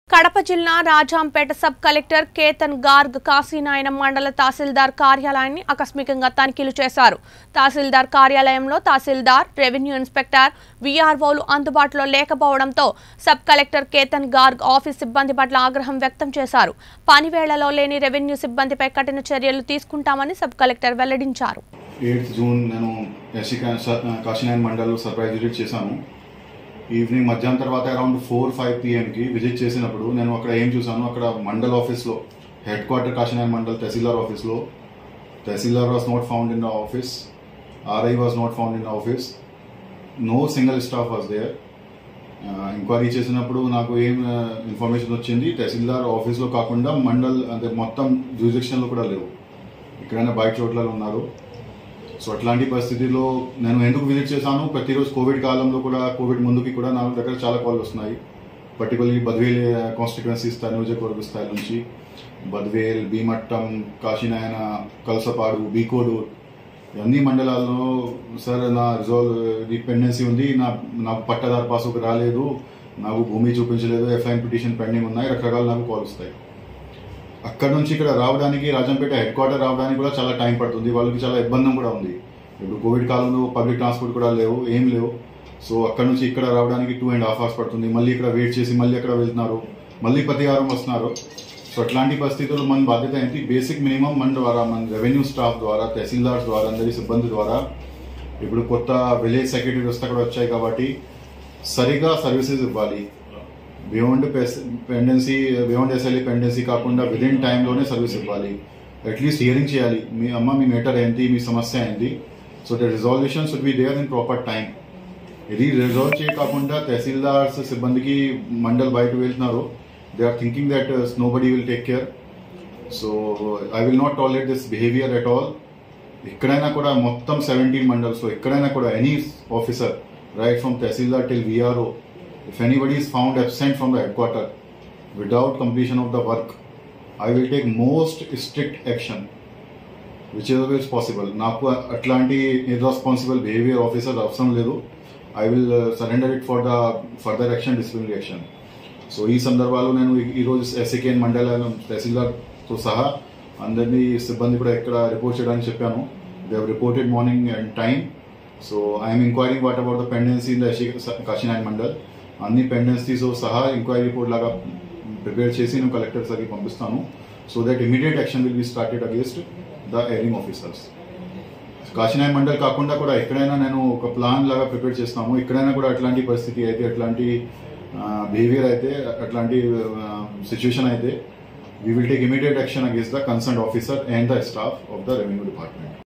కడప జిల్లా Rajampet sub collector Ketan Garg Kasinayana మండల తహసీల్దార్ కార్యాలయాన్ని ఆకస్మికంగా తనిఖీలు చేశారు తహసీల్దార్ కార్యాలయంలో తహసీల్దార్ రెవెన్యూ ఇన్స్పెక్టర్ వీఆర్ఓలు అందుబాటులో లేకపోవడంతో sub collector Ketan Garg office సిబ్బంది పట్ల ఆగ్రహం వ్యక్తం చేశారు పని వేళలో లేని రెవెన్యూ సిబ్బందిపై కఠిన చర్యలు తీసుకుంటామని సబ్ కలెక్టర్ వెల్లడించారు ఎయిత్ జూన్ నేను SC Kasinayan mandal surprise visit చేశాను ఈవినింగ్ మధ్యాహ్నం తర్వాత అరౌండ్ ఫోర్ ఫైవ్ పిఎంకి విజిట్ చేసినప్పుడు నేను అక్కడ ఏం చూసాను అక్కడ మండల్ ఆఫీస్లో హెడ్ క్వార్టర్ కాశీనాయన్ మండల్ తహసీల్దార్ ఆఫీస్లో tahsildar was not found in the office RI was not found in the office no single staff was there enquiry చేసినప్పుడు నాకు ఏం ఇన్ఫర్మేషన్ వచ్చింది తహసీల్దార్ ఆఫీస్లో కాకుండా మండల్ అంటే మొత్తం జ్యూరిడిక్షన్లో కూడా లేవు ఎక్కడైనా బయట చోట్ల ఉన్నారు సో అట్లాంటి పరిస్థితిలో నేను ఎందుకు విజిట్ చేశాను ప్రతిరోజు కోవిడ్ కాలంలో కూడా కోవిడ్ ముందుకి కూడా నా దగ్గర చాలా కాల్ వస్తున్నాయి పర్టికులర్లీ బద్వేల్ కాన్స్టిట్యున్సీస్ నియోజకవర్గ స్థాయి నుంచి బద్వేల్ భీమట్టం కాశీనాయన కలసపాడు బీకోడు అన్ని మండలాల్లో సార్ నా రిజాల్వ్ డిపెండెన్సీ ఉంది నా నాకు పట్టదారు పాసుకు రాలేదు నాకు భూమి చూపించలేదు ఎఫ్ఐఎం పిటిషన్ పెండింగ్ ఉన్నాయి రకరకాల నాకు కాల్ వస్తాయి అక్కడ నుంచి ఇక్కడ రావడానికి రాజంపేట హెడ్ క్వార్టర్ రావడానికి కూడా చాలా టైం పడుతుంది వాళ్ళకి చాలా ఇబ్బంది కూడా ఉంది ఇప్పుడు కోవిడ్ కాలంలో పబ్లిక్ ట్రాన్స్పోర్ట్ కూడా లేవు ఏం లేవు సో అక్కడ నుంచి ఇక్కడ రావడానికి టూ అండ్ హాఫ్ అవర్స్ పడుతుంది మళ్ళీ ఇక్కడ వెయిట్ చేసి మళ్ళీ అక్కడ వెళ్తున్నారు మళ్ళీ ప్రతి వారం వస్తున్నారు సో అట్లాంటి పరిస్థితుల్లో మన బాధ్యత ఏంటి బేసిక్ మినిమం మన ద్వారా మన రెవెన్యూ స్టాఫ్ ద్వారా తహసీల్దార్స్ ద్వారా అందరి సిబ్బంది ద్వారా ఇప్పుడు కొత్త విలేజ్ సెక్రటరీ వ్యవస్థ కూడా వచ్చాయి కాబట్టి సరిగా సర్వీసెస్ ఇవ్వాలి beyond pendency beyond SLE pendency కాకుండా విద్ ఇన్ టైంలోనే సర్వీస్ ఇవ్వాలి అట్లీస్ట్ హియరింగ్ చేయాలి మీ అమ్మ మీ మేటర్ ఏంటి మీ సమస్య ఏంటి so the resolution should be there in proper time ఇది రిజాల్వ్ చేయకుండా తహసీల్దార్స్ సిబ్బందికి మండల్ బయట వెళ్తున్నారు they are thinking that nobody will take care so I will not tolerate this behaviour at all ఎక్కడైనా కూడా మొత్తం సెవెంటీన్ మండల్స్ ఎక్కడైనా కూడా any officer right from tahsildar till VRO if anybody is found absent from the headquarter without completion of the work, I will take most strict action, whichever is possible. నాకు అట్లాంటి irresponsible behaviour officer అవసరం లేదు I will surrender it for the further action disciplinary action so ఈ సందర్భాల్లో నేను ఈ- ఈరోజు ఎస్సీకేఎన్ మండలం తహసీల్దార్తో సహా అందరినీ సిబ్బంది కూడా ఎక్కడ రిపోర్ట్ చేయడానికి చెప్పాను they have reported morning and time so I'm enquiring what about the pendency in the Kasinayan mandal అన్ని పెండెన్సీతో సహా ఎంక్వైరీ రిపోర్ట్ లాగా ప్రిపేర్ చేసి నేను కలెక్టర్ సార్కి పంపిస్తాను so that immediate action will be started against the erring officers Kasinayan mandal కాకుండా కూడా ఎక్కడైనా నేను ఒక ప్లాన్ లాగా ప్రిపేర్ చేస్తాము ఎక్కడైనా కూడా అట్లాంటి పరిస్థితి అయితే అట్లాంటి బిహేవియర్ అయితే అట్లాంటి సిచ్యువేషన్ అయితే we will take immediate action against the concern officer and the staff of the revenue department